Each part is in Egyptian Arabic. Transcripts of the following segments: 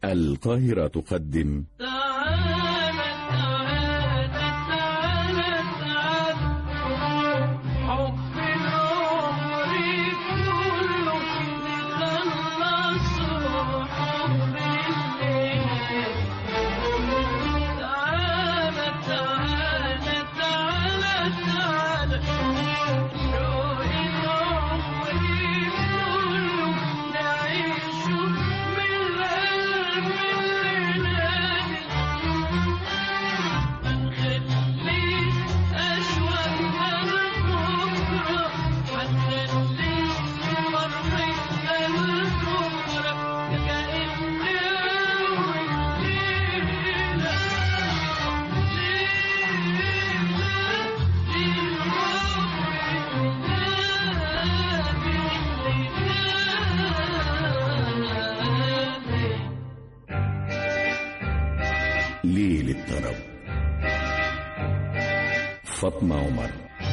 القاهرة تقدم تعالى تعالى تعالى تعالى حب العمر كله نخلصه حب الليل تعالى تعالى تعالى تعالى شوق العمر كله نعيشه من قلب الليالي هنخليه أشواقنا لبكرة هنخليه فرحتنا لبكرة كأن أول ليلة ليل الطرب فاطمة عمر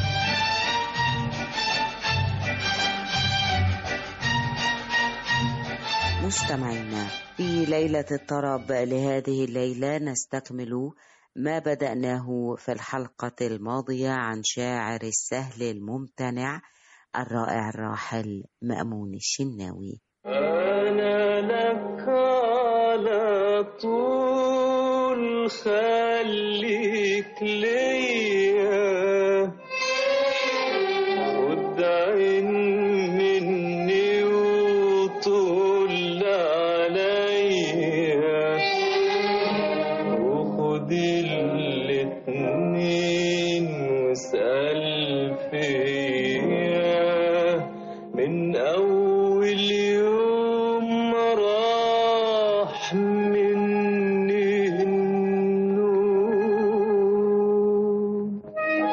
مستمعينا في ليلة الطرب لهذه الليلة نستكمل ما بدأناه في الحلقة الماضية عن شاعر السهل الممتنع الرائع الراحل مأمون الشناوي أنا لك على طول خليك ليا خد عين مني وطول عليا وخد الاتنين واسأل فيا من أول يوم ما راح مني النوم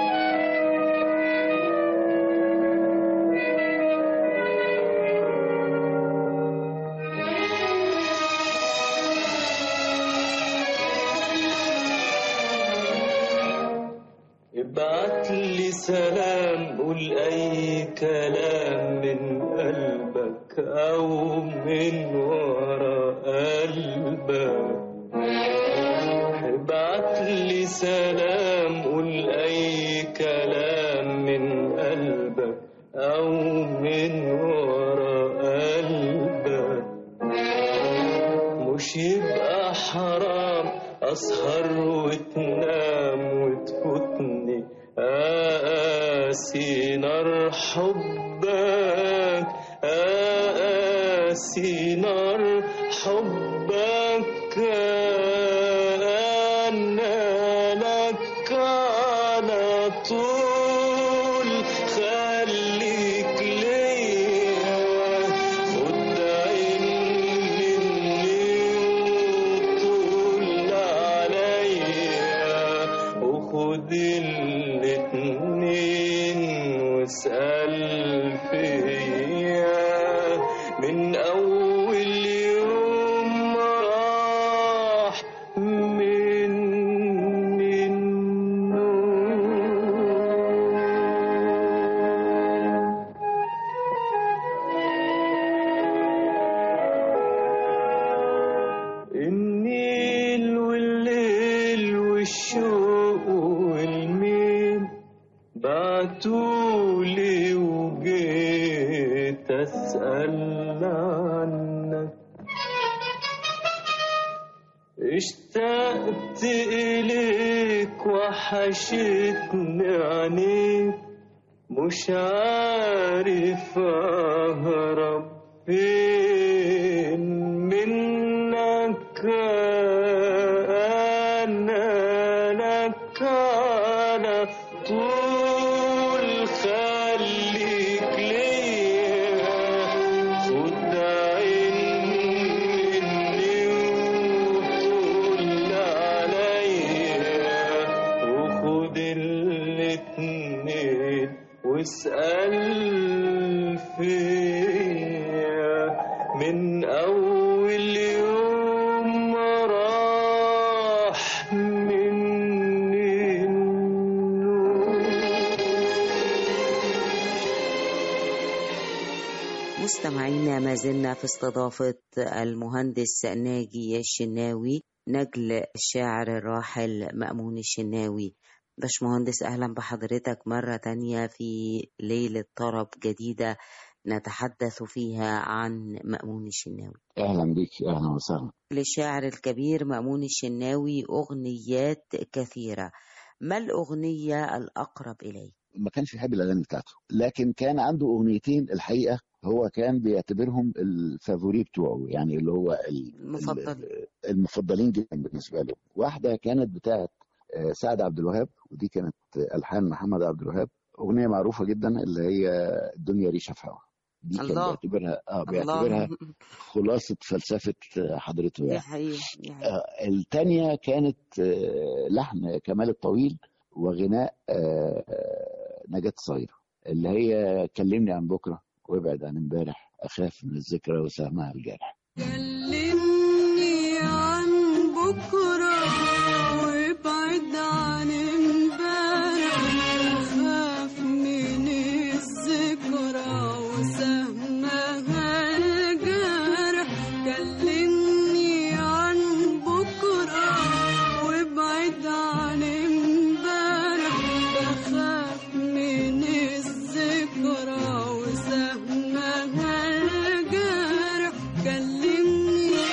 ابعت لي سلام قول اي كلام من قلبك او من ورا قلبك ابعت لي سلام قول اي كلام من قلبك او من ورا قلبك مش يبقى حرام اسهر وتنام وتفوتني اقاسي نار حبك اقاسي نار حبك انا لك على طول خليك ليا خد عين مني وطول عليا وخد الاتنين واسأل فيا من أول يوم ما راح مني النوم النيل والليل والشوق والميل بعتولي وجيت أسأل عنك اشتقت إليك وحشتني عينيك مش عارف أهرب فين منك أنا لك على طول خليك ليا خد عين مني وطول عليا وخد الاتنين واسأل فيا من أول يوم ما مستمعينا ما زلنا في استضافة المهندس ناجي الشناوي نجل الشاعر الراحل مأمون الشناوي باشمهندس أهلا بحضرتك مرة تانية في ليلة طرب جديدة نتحدث فيها عن مأمون الشناوي اهلا بيك اهلا وسهلا للشاعر الكبير مأمون الشناوي أغنيات كثيرة ما الأغنية الأقرب إليه؟ ما كانش بيحب الاغاني بتاعته لكن كان عنده اغنيتين الحقيقه هو كان بيعتبرهم الفافوري بتوعه يعني اللي هو ال- المفضل. ال- المفضلين جدا بالنسبه له واحده كانت بتاعت آه، سعد عبد الوهاب ودي كانت الحان محمد عبد الوهاب اغنيه معروفه جدا اللي هي الدنيا ريشه في هوا دي كان الله. بيعتبرها اه بيعتبرها الله خلاصه فلسفه آه، حضرته دي يعني حقيقة دي حقيقة. آه، التانية كانت آه، لحن كمال الطويل وغناء آه، آه، نجاة صغيرة اللي هي كلمني عن بكرة وابعد عن امبارح أخاف من الذكرى وسهمها الجارح كلمني عن بكرة وابعد عن امبارح أخاف من الذكرى وسهمها الجرح كلمني عن بكرة وابعد عن امبارح بخاف من الذكرى وسهمها الجرح كلمني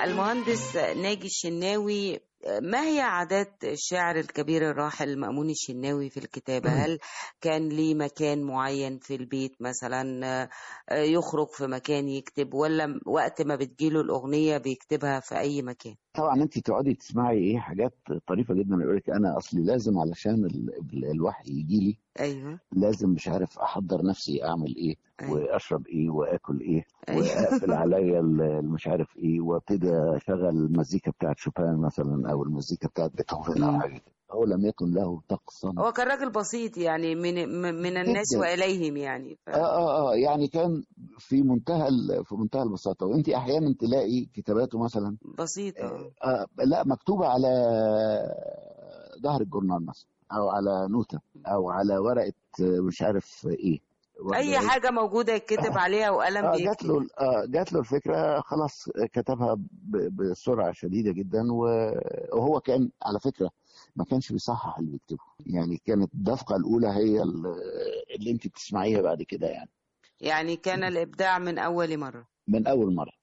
المهندس ناجي الشناوي ما هي عادات الشاعر الكبير الراحل مأمون الشناوي في الكتابة هل كان ليه مكان معين في البيت مثلا آه، يخرج في مكان يكتب ولا وقت ما بتجيله الأغنية بيكتبها في أي مكان طبعا انت تقعدي تسمعي ايه حاجات طريفه جدا يقول لك انا اصلي لازم علشان ال- ال- الوحي يجي لي أيوه لازم مش عارف احضر نفسي اعمل ايه أيوة. واشرب ايه واكل ايه أيوة. واقفل عليا ال- المش عارف ايه وابتدي اشغل المزيكا بتاعت شوبان مثلا او المزيكا بتاعت بيتهوفن او مم. حاجه كده. هو لم يكن له طقسا هو كان راجل بسيط يعني من م- من الناس جداً. وإليهم يعني ف... اه اه اه يعني كان في منتهى ال- في منتهى البساطه وانت احيانا تلاقي كتاباته مثلا بسيط آه آه. آه لا مكتوبه على ظهر الجورنال مثلا او على نوته او على ورقه آه، مش عارف ايه أي واخدة حاجة موجودة يكتب عليها وقلم اه جات بيكتب له اه جات له الفكره خلاص كتبها ب- بسرعه شديده جدا و- وهو كان على فكره ما كانش بيصحح اللي بيكتبه يعني كانت الدفقه الاولى هي ال- اللي انت بتسمعيها بعد كده يعني يعني كان الإبداع من أول مرة من اول مره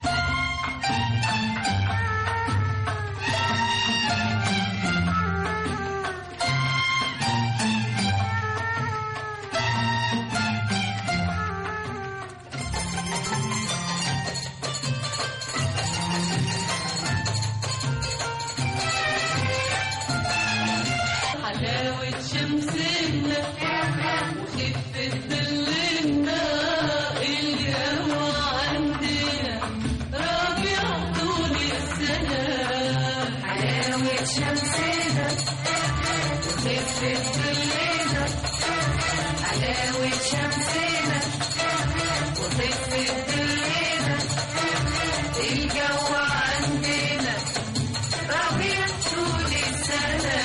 حلاوة شمسنا وخفة ظلنا الجو عندنا ربيع طول السنة حلاوة شمسنا وخفة ظلنا حلاوة شمسنا وخفة ظلنا الجو عندنا ربيع طول السنة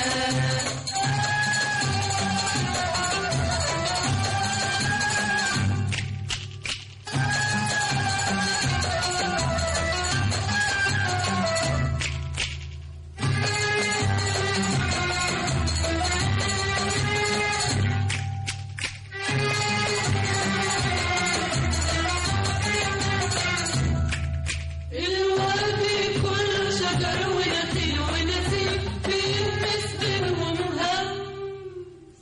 الورد كله شجر ونخيل ونسيم بيلمس بينهم همس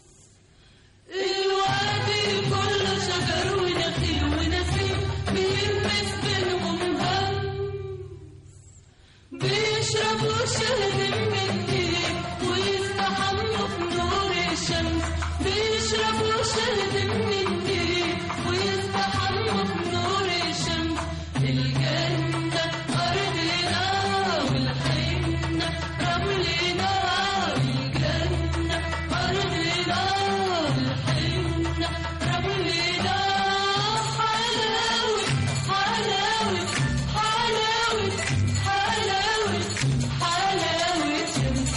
الورد كله شجر ونخيل ونسيم بيلمس بينهم همس بيشربوا شهد من الدين ويستحموا في نور الشمس بيشربوا شهد من الدين ويستحموا في نور الشمس الجنة أرضنا والحنة رملنا الجنة أرضنا والحنة رملنا حلاوة حلاوة حلاوة حلاوة حلاوة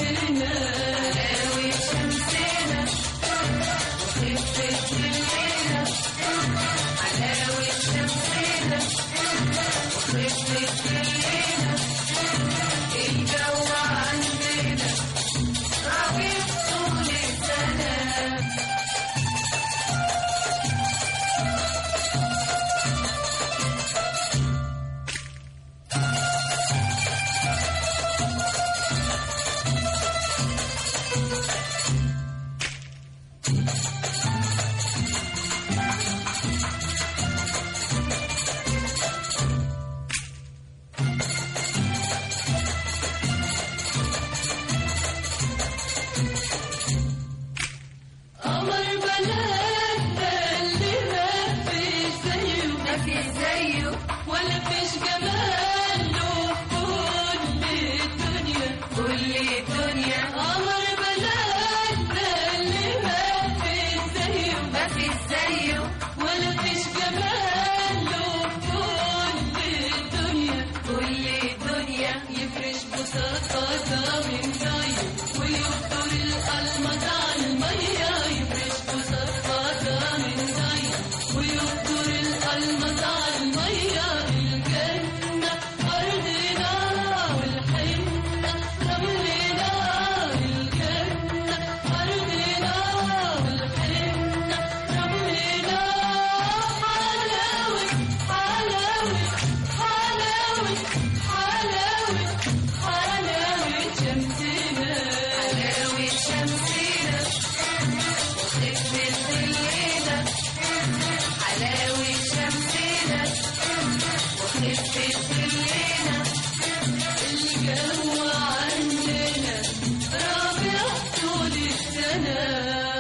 الجو عندنا ربيع طول السنة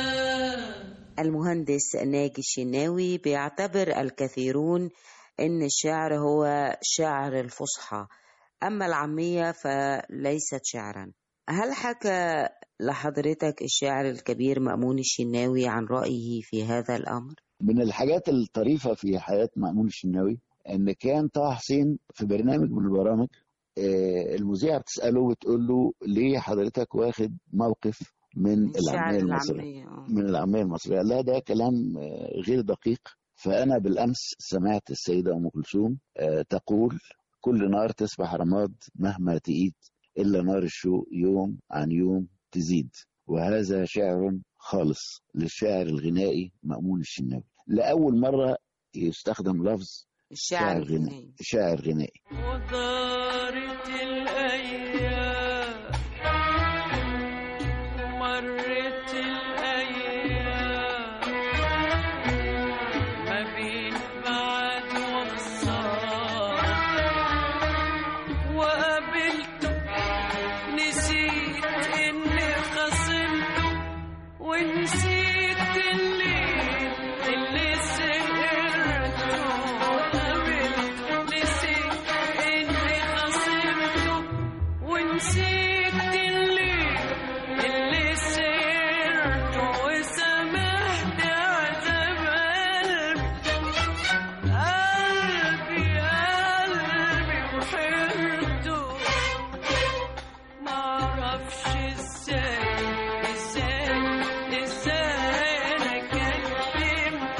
المهندس ناجي الشناوي بيعتبر الكثيرون ان الشعر هو شعر الفصحى اما العاميه فليست شعرا هل حكى لحضرتك الشاعر الكبير مأمون الشناوي عن رأيه في هذا الأمر؟ من الحاجات الطريفة في حياة مأمون الشناوي إن كان طه حسين في برنامج من البرامج آه، المذيعة بتسأله وتقول له ليه حضرتك واخد موقف من الشعر العامية المصرية العامية آه. من العامية المصرية لا ده كلام آه، غير دقيق فأنا بالأمس سمعت السيدة أم كلثوم آه، تقول كل نار تسبح رماد مهما تقيد إلا نار الشوق يوم عن يوم تزيد وهذا شعر خالص للشاعر الغنائي مأمون الشناوي لأول مرة يستخدم لفظ الشعر غنائي الغنائي شاعر غنائي ودارت الأيام ومرت الأيام ما بين بعد وخسارة وقابلته نسيت إني خصمته ونسيت الليل اللي سهرته قابلته نسيت إني خصمته ونسيت الليل اللي سهرته وسمحت عذاب قلبي قلبي قلبي وحيرته معرفش ازاي ازاي ازاي انا كلمت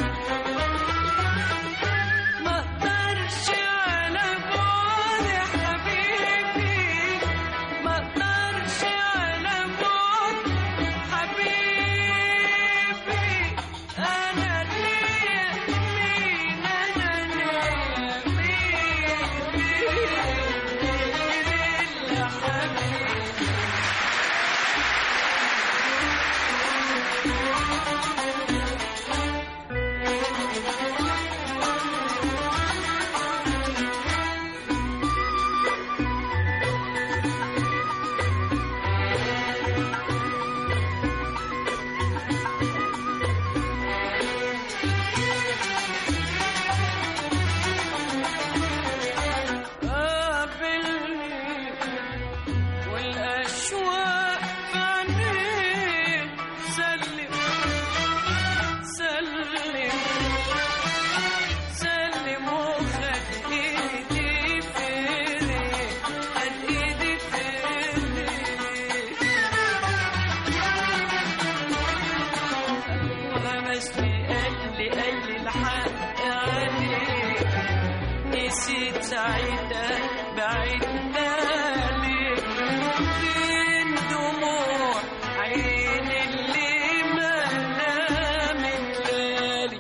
ما اقدرش على بعد يا حبيبي ما اقدرش على بعد حبيبي انا ليا مين انا ليا مين مين الا حبيبي قابلني والأشواق عنيك سلم سلم سلم وخد ايدي في ايدي خد ايدي في ايدي وغمسني قال لي قال لي الحق عليك نسيت ساعتها بعدنا ليك فين دموع عين اللي ما نامت ليالي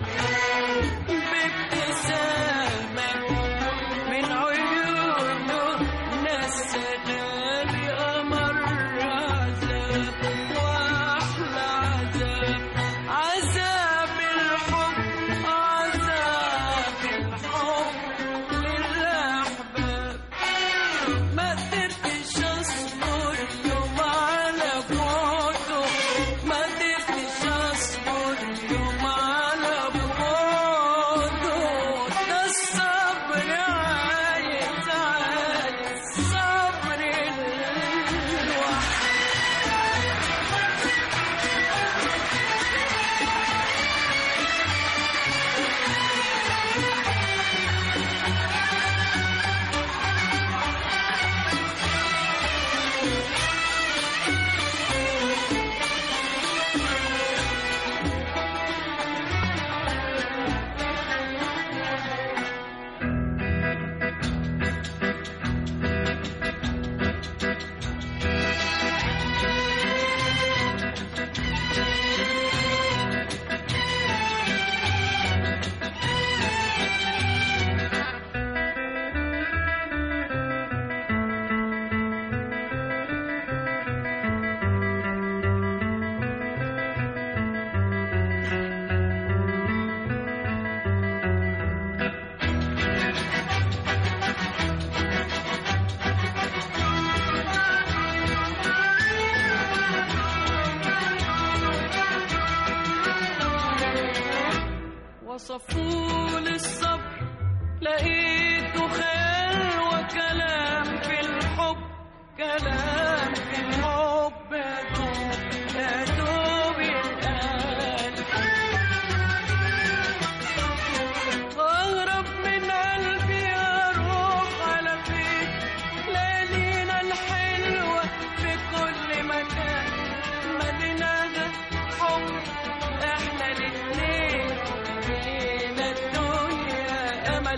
بابتسامة من عيونه نسنالي قمر عذاب وأحلى عذاب عذاب الحب عذاب الحب للأحباب ما قدرتش أصبر وصفول الصبر لقيته خير وكلام في الحب كلام في الحب يا دوب يا دوب يتقال أغرب من قلبي أروح على فين ليالينا الحلوة في كل مكان مدينة حب احنا الاتنين لينا الدنيا أمل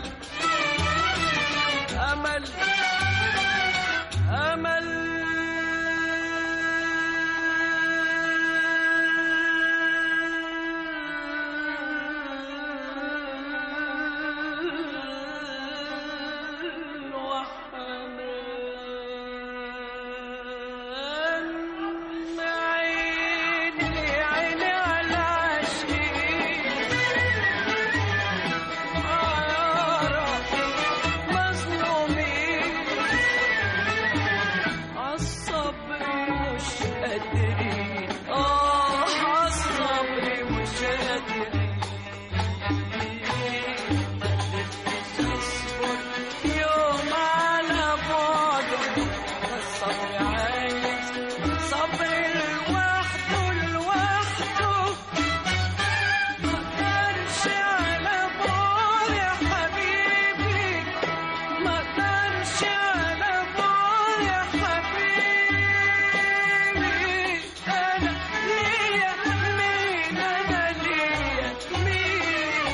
أمل أمل وحنان عيني عيني على عشقي مظلومين عالصبر مش قادرين اه عالصبر مش قادرين مقدرتش اصبر يوم على بعده الصبر عايز صبر لوحده لوحده مقدرش على بعد يا حبيبي مقدرش على بعد يا حبيبي انا ليا مين انا ليا مين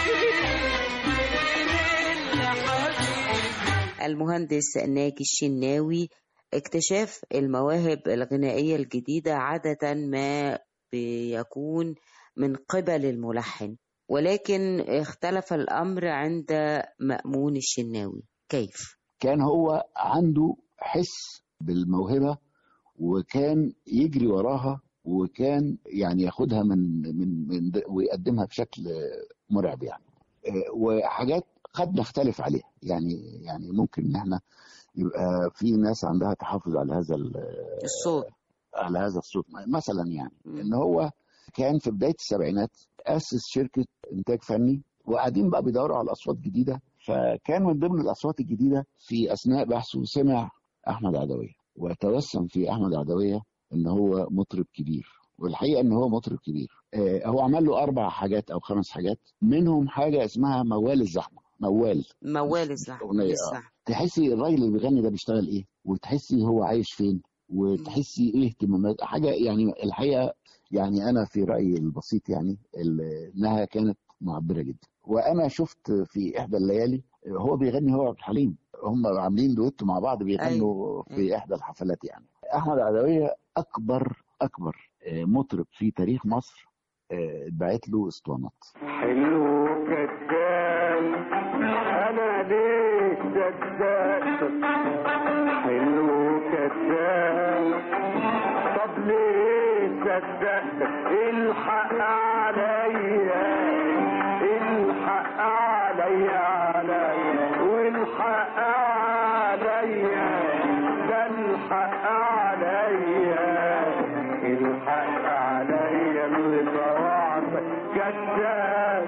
مين مين اللي حبيبي المهندس ناجي الشناوي اكتشاف المواهب الغنائية الجديدة عادة ما بيكون من قبل الملحن ولكن اختلف الأمر عند مأمون الشناوي كيف؟ كان هو عنده حس بالموهبه وكان يجري وراها وكان يعني ياخدها من من من د- ويقدمها بشكل مرعب يعني آه، وحاجات قد نختلف عليها يعني يعني ممكن ان احنا يبقى في ناس عندها تحفظ على هذا ال- الصوت على هذا الصوت مثلا يعني مم. ان هو كان في بدايه السبعينات اسس شركه انتاج فني وقاعدين بقى بيدوروا على اصوات جديده فكان من ضمن الاصوات الجديده في اثناء بحثه سمع احمد عدويه وتوسم في احمد عدويه ان هو مطرب كبير والحقيقه ان هو مطرب كبير آه، هو عمل له اربع حاجات او خمس حاجات منهم حاجه اسمها موال الزحمه موال موال الزحمة أغنية، آه. الزحمة. تحسي الراجل اللي بيغني ده بيشتغل ايه وتحسي هو عايش فين وتحسي ايه اهتمامات حاجه يعني الحقيقه يعني انا في رايي البسيط يعني ال- انها كانت معبره جدا وانا شفت في احدى الليالي هو بيغني هو عبد الحليم هم عاملين دويتو مع بعض بيغنوا في أيوة. احدى الحفلات يعني احمد عدويه اكبر اكبر آه، مطرب في تاريخ مصر آه، اتبعت له اسطوانات حلو كذاب انا ليه صدقت حلو كذاب طب ليه صدقت الحق عليا الحق عليا عليا والحق عليا ده الحق عليا الحق عليا اللي طوعت كذاب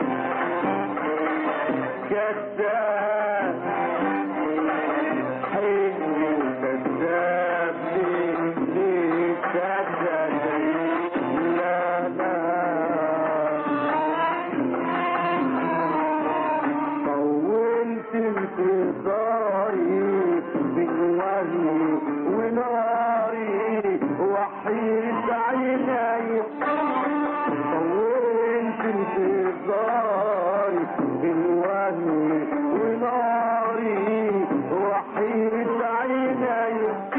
كذاب حلو كذاب ليه ليه كذاب لا لا طولت انتظاري بالوهي وناري وحيد عيني طولت انتظاري بالوهي وناري وحيد عيني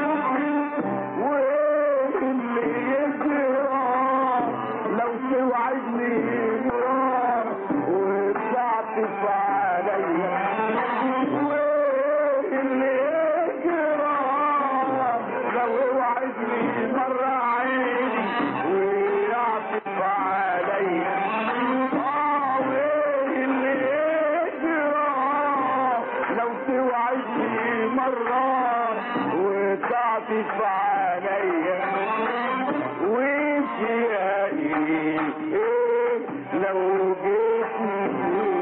وايه اللي يجرى لو توعدني نار وتعطف عليا وايه اللي يجرى لو وعدني مرة عيني ويعطف عليا اه وايه اللي يجرى لو توعدني مرة وتعطف عليا وانت يا ايه إيه لو جيت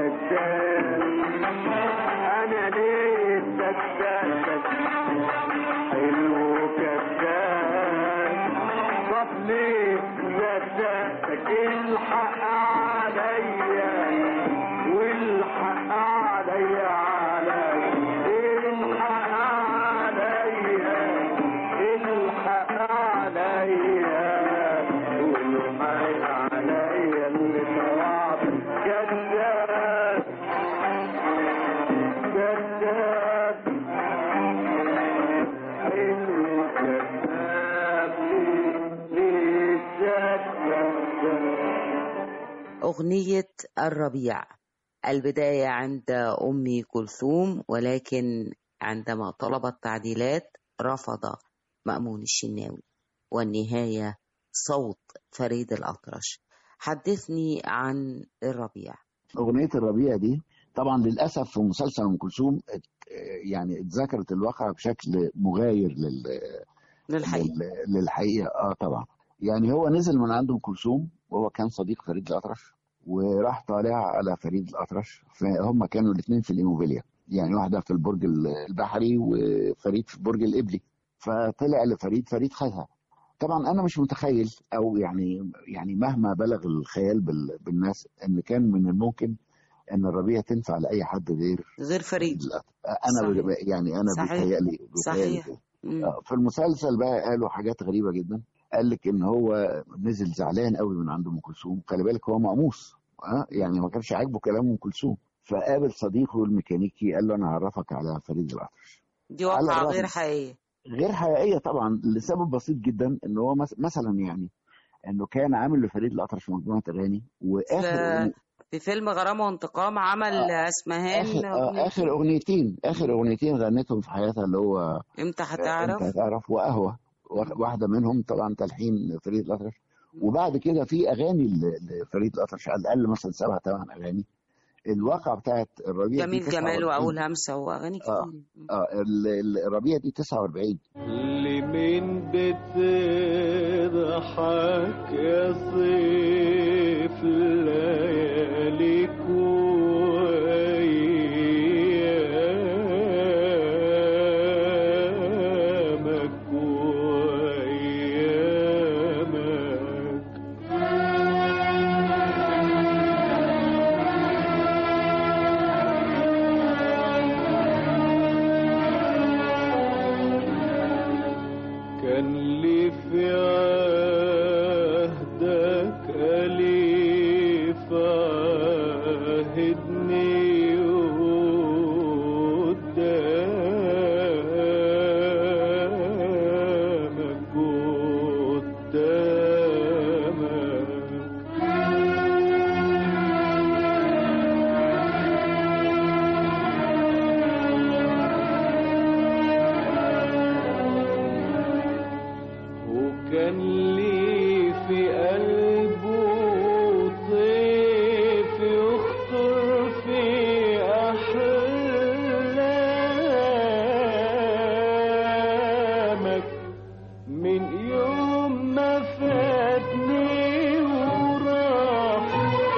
كذاب انا ليه صدقتك حلو كذاب طب ليه صدقتك الحق عليا والحق عليا عليا الحق عليا الحق عليا والحق عليا اللي طلعت كذاب كذاب حلو كذاب ليه صدقتك أغنية الربيع البداية عند أم كلثوم ولكن عندما طلبت تعديلات رفض مأمون الشناوي والنهاية صوت فريد الأطرش حدثني عن الربيع اغنيه الربيع دي طبعا للاسف في مسلسل ام كلثوم ات- يعني اتذكرت الواقع بشكل مغاير لل للحقيقة لل- للحقيقه اه طبعا يعني هو نزل من عند ام كلثوم وهو كان صديق فريد الاطرش وراح طالع على فريد الاطرش فهم كانوا الاثنين في الايموبيليا يعني واحده في البرج البحري وفريد في برج القبلي فطلع لفريد فريد خدها طبعا انا مش متخيل او يعني يعني مهما بلغ الخيال بال- بالناس ان كان من الممكن ان الربيع تنفع لاي حد غير غير فريد انا صحيح. ب- يعني انا صحيح. بيتهيألي بيتهيألي صحيح. كده. مم. آه، في المسلسل بقى قالوا حاجات غريبه جدا قال لك ان هو نزل زعلان قوي من عند ام كلثوم خلي بالك هو مقموص اه يعني ما كانش عاجبه كلام ام كلثوم فقابل صديقه الميكانيكي قال له انا هعرفك على فريد الاطرش دي على واقعة الرغم. غير حقيقية غير حقيقيه طبعا لسبب بسيط جدا ان هو مس- مثلا يعني انه كان عامل لفريد الاطرش مجموعه اغاني واخر ف- في فيلم غرام وانتقام عمل اسمهان اخر آه، أغنية اخر اغنيتين اخر اغنيتين غنتهم في حياتها اللي هو امتى انت هتعرف هتعرف وقهوه واخ- واحده منهم طبعا تلحين فريد الاطرش وبعد كده في اغاني ل- لفريد الاطرش على الاقل مثلا سبع ثمان اغاني الواقع بتاعت الربيع دي جميل جمال 49. واول همسة واغاني آه. كتير اه ال- ال- الربيع دي 49 لمين بتضحك يا صيف لياليك وأيامك وأيامك كان لي في عهدك أليف عهدني قدامك قدامك وكان لي في قلبه طيف يخطر في أحلامك من يوم ما فاتني وراح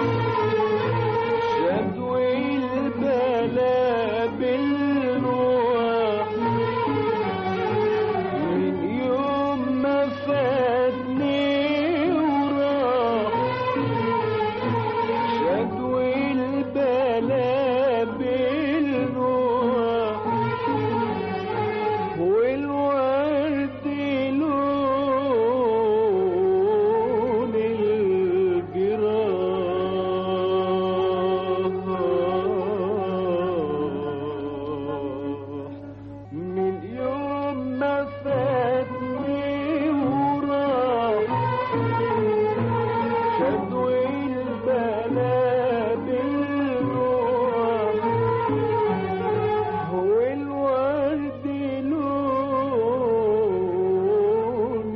شدوي البلا بالروح من يوم ما فاتني وراح شدوي البلا بالروح والورد لون الجراح من يوم ما فاتني وراح شدوي البلا بالروح والورد لون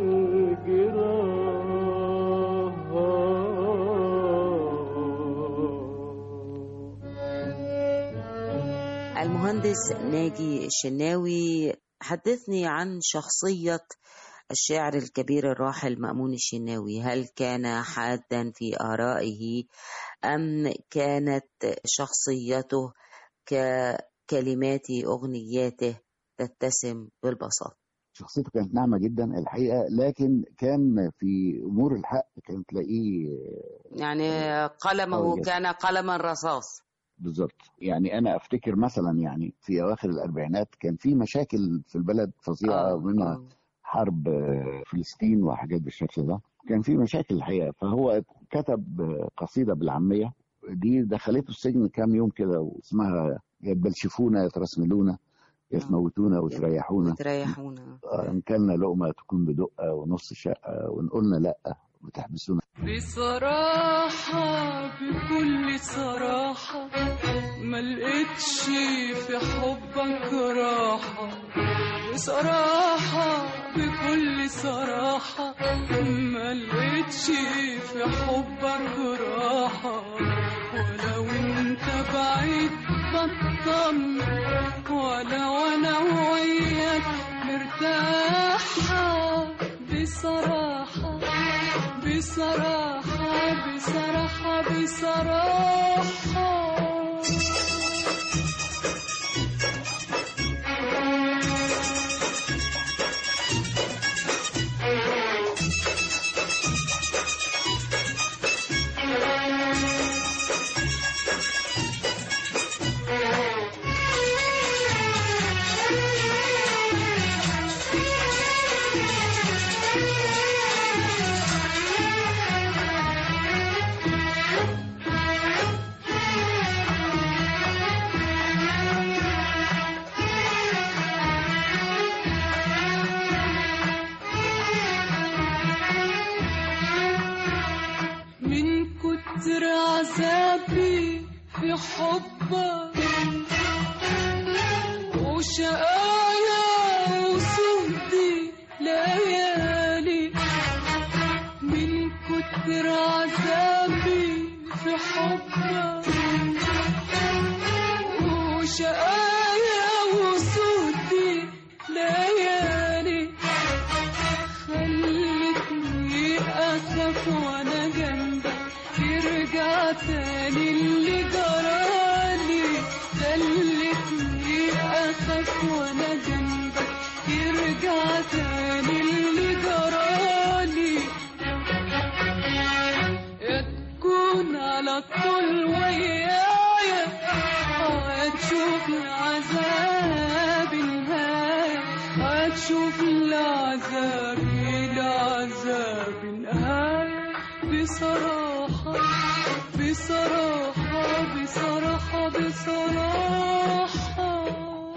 الجراح المهندس ناجي الشناوي حدثني عن شخصية الشاعر الكبير الراحل مأمون الشناوي هل كان حادا في آرائه أم كانت شخصيته ككلمات أغنياته تتسم بالبساطة شخصيته كانت ناعمه جدا الحقيقه لكن كان في امور الحق كان تلاقيه يعني قلمه قوي جداً. كان قلما رصاص بالظبط يعني انا افتكر مثلا يعني في اواخر الاربعينات كان في مشاكل في البلد فظيعه آه، منها آه. حرب آه، فلسطين وحاجات بالشكل ده كان في مشاكل الحقيقه فهو كتب آه، قصيده بالعاميه دي دخلته السجن كام يوم كده واسمها يا تبلشفونا يا ترسملونا يا آه. تموتونا وتريحونا تريحونا آه، ان كلنا لقمه تكون بدقه ونص شقه وان قلنا لا بتحبسونا بصراحة بكل صراحة ما لقيتش في حبك راحة بصراحة بكل صراحة ما لقيتش في حبك راحة ولو انت بعيد بطمن ولا وانا وياك مرتاحة بصراحة بصراحة بصراحة بصراحة من كتر عذابي في حبك وشقايا وسودي ليالي من كتر عذابي في حبك وشقايا وسودي ليالي خلتني أخاف وأنا جنبك يرجع تاني اللي جرالي خلتني أخاف وأنا جنبك يرجع تاني اللي جرالي يا تكون على طول ويايا هتشوف العذاب نهاية هتشوف العذاب العذاب نهاية بصراحة بصراحة بصراحة بصراحة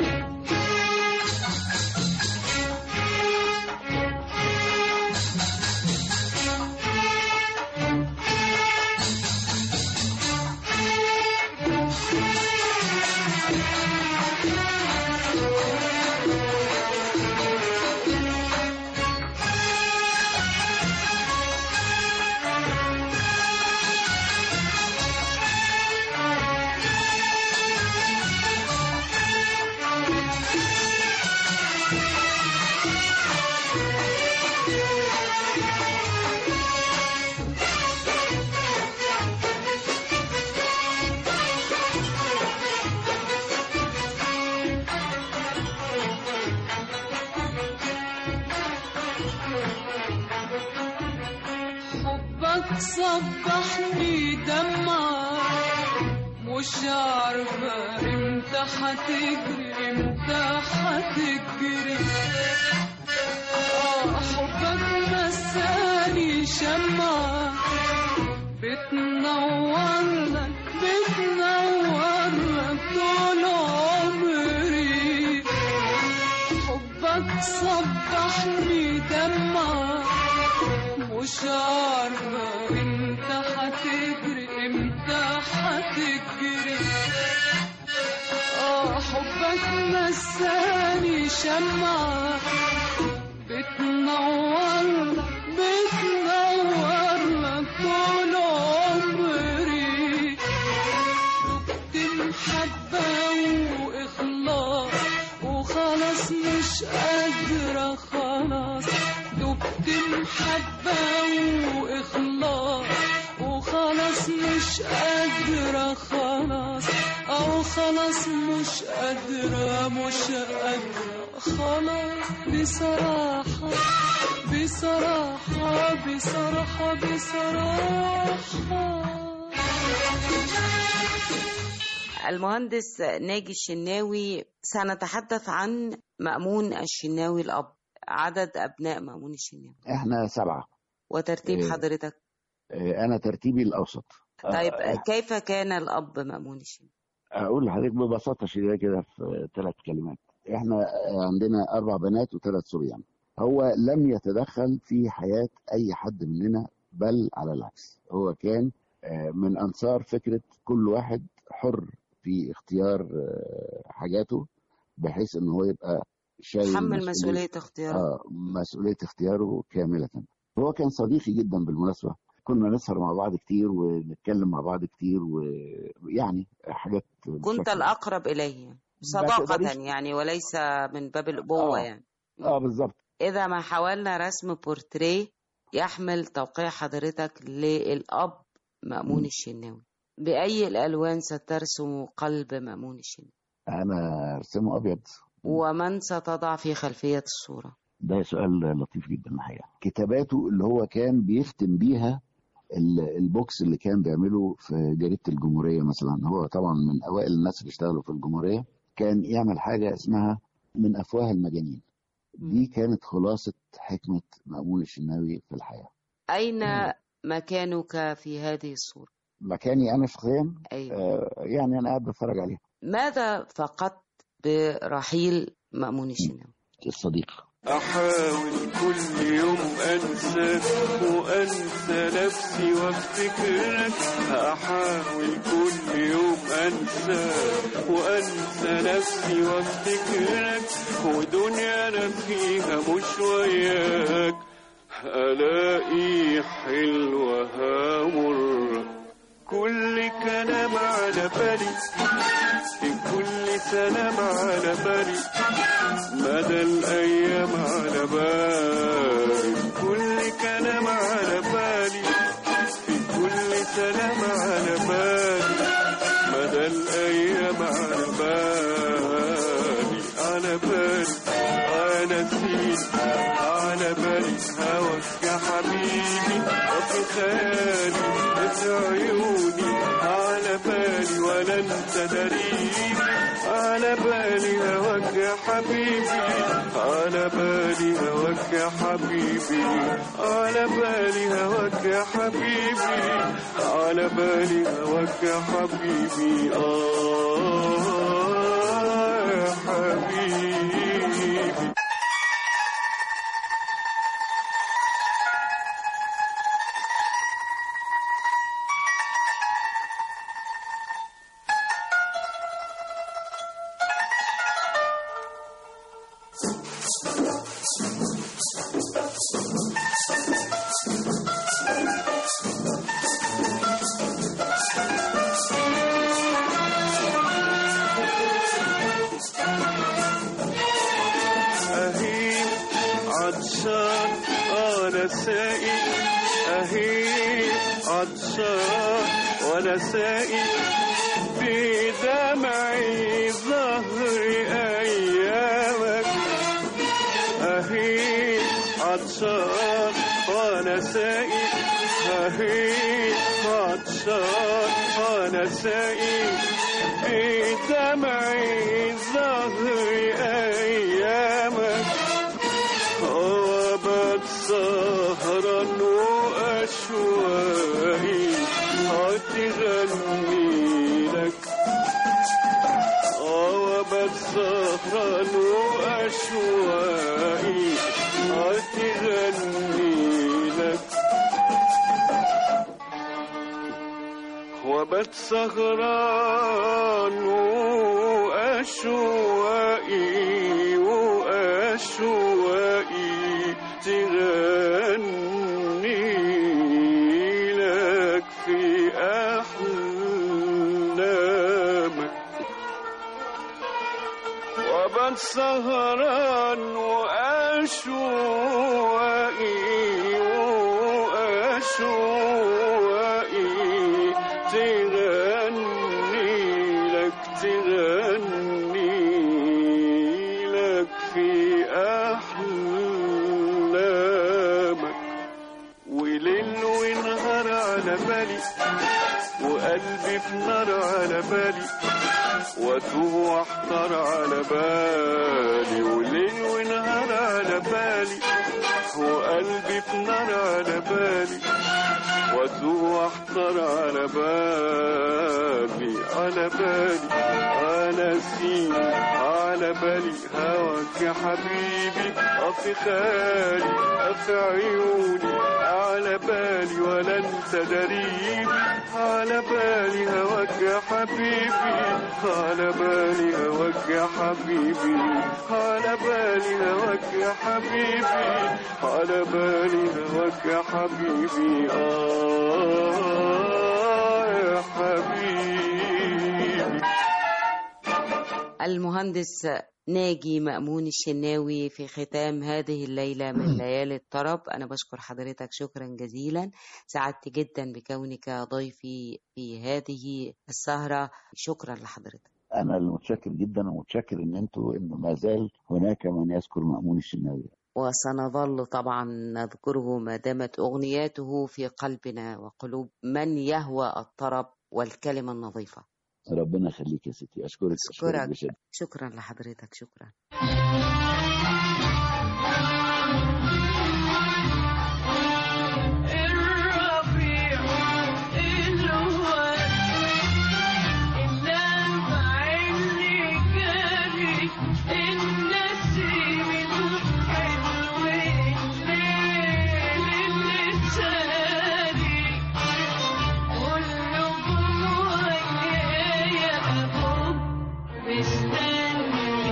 حبك صبحني دمعة مش عارفة امتى هتجري امتى هتجري آه، حبك نساني شمعة بتنور لك بتنور لك طول عمري حبك صبحني دمعة مش عارفة امتى هتجري امتى هتجري اه حبك نساني شمعة بتنور لك بتنور لك طول عمري دقت محبة وإخلاص وخلاص مش قادرة خلاص مش قادرة خلاص أو خلاص مش قادرة مش قادرة خلاص بصراحة بصراحة بصراحة بصراحة المهندس ناجي الشناوي سنتحدث عن مأمون الشناوي الأب عدد أبناء مأمون الشناوي احنا سبعه وترتيب إيه. حضرتك آه، انا ترتيبي الاوسط طيب آه، كيف كان الأب مأمون الشناوي اقول لحضرتك ببساطه شديده كده في ثلاث كلمات احنا عندنا اربع بنات وثلاث صبيان هو لم يتدخل في حياه اي حد مننا بل على العكس هو كان آه، من انصار فكره كل واحد حر في اختيار آه، حاجاته بحيث ان هو يبقى شايل تحمل مسؤولية اختياره اه مسؤوليه اختياره كامله هو كان صديقي جدا بالمناسبه كنا نسهر مع بعض كتير ونتكلم مع بعض كتير ويعني حاجات كنت بشكل- الأقرب إليه ما صداقة تقدريش- يعني وليس من باب الأبوة آه. يعني اه بالظبط إذا ما حاولنا رسم بورتريه يحمل توقيع حضرتك للأب مأمون الشناوي بأي الألوان سترسم قلب مأمون الشناوي انا ارسمه ابيض ومن ستضع في خلفية الصورة ده سؤال لطيف جدا الحقيقه كتاباته اللي هو كان بيختم بيها ال- البوكس اللي كان بيعمله في جريده الجمهوريه مثلا هو طبعا من اوائل الناس اللي اشتغلوا في الجمهوريه كان يعمل حاجه اسمها من افواه المجانين دي كانت خلاصه حكمه مأمون الشناوي في الحياه أين مكانك في هذه الصورة؟ مكاني انا شخصيا أيوة. آه يعني انا قاعد بتفرج عليها ماذا فقدت برحيل مأمون الشناوي؟ الصديق أحاول كل يوم أنساك وأنسى نفسي وافتكرك أحاول كل يوم أنساك وأنسى نفسي وافتكرك ودنيا أنا فيها مش وياك ألاقي حلوها مر كل كلام على بالي في كل سلام على بالي مدى الأيام على بالي كل كلام على بالي في كل سلام على بالي مدى الأيام على بالي على بالي أنا سيد على بالي هواك يا حبيبي وفي خيالي في عيوني على بالي ولا انت دريني على بالي هواك يا حبيبي على بالي هواك يا حبيبي على بالي هواك يا حبيبي على بالي هواك يا حبيبي آه يا حبيبي أهي عطشان أنا سائل أهي عطشان وأنا سائل بدمعي ظهر أيامك أهي عطشان وأنا سائل أهي عطشان وأنا سائل بدمعي ظهر أيامك وبت سهرا وأشواقي هتغني لك وبت سهرا وأشواقي هتغني لك وبت سهران وأشواقي وأشواقي تغني لك في أحلامك وبت سهران وأشواقي وأشواقي بالي وقلبي في نار على بالي واتوه واحتار على بالي وليل ونهار على بالي وقلبي في نار على بالي واتوه واحتار على بالي على بالي على سين على بالي هواك يا حبيبي أفي خالي أفي عيوني على بالي ولا انت دريبي على بالي هواك يا حبيبي على بالي هواك يا حبيبي على بالي هواك يا حبيبي على بالي هواك يا حبيبي آه يا حبيبي المهندس ناجي مأمون الشناوي في ختام هذه الليلة من ليالي الطرب أنا بشكر حضرتك شكرا جزيلا سعدت جدا بكونك ضيفي في هذه السهرة شكرا لحضرتك انا المتشكر جدا ومتشكر ان انتوا انه ما زال هناك من يذكر مأمون الشناوي وسنظل طبعا نذكره ما دامت أغنياته في قلبنا وقلوب من يهوى الطرب والكلمة النظيفة ربنا يخليك يا ستي اشكرك أشكرك بشدة شكرا لحضرتك شكرا الربيع الواد اللمع اللي جاري النسيم الحلو الليل اللي ساري كلكم ويايا ابوك مستني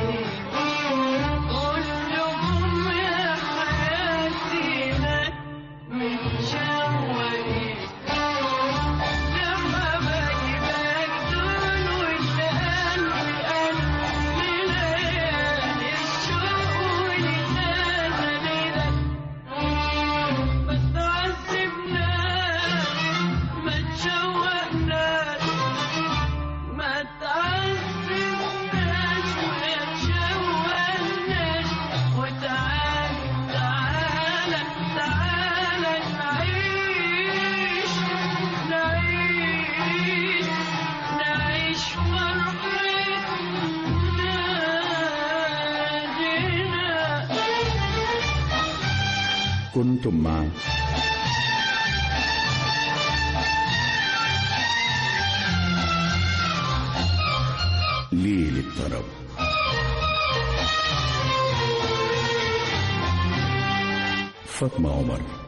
كلكم يا حياتي متشوقين لما بجيبك دول والقلب قلب ليالي الشوق ولسانك ما تعذبناش ما تشوقناش ما تعذبناش ما تشوقناش وتعال تعالى تعالى نعيش نعيش نعيش فرحتنا كنتم مع ليل الطرب فاطمة عمر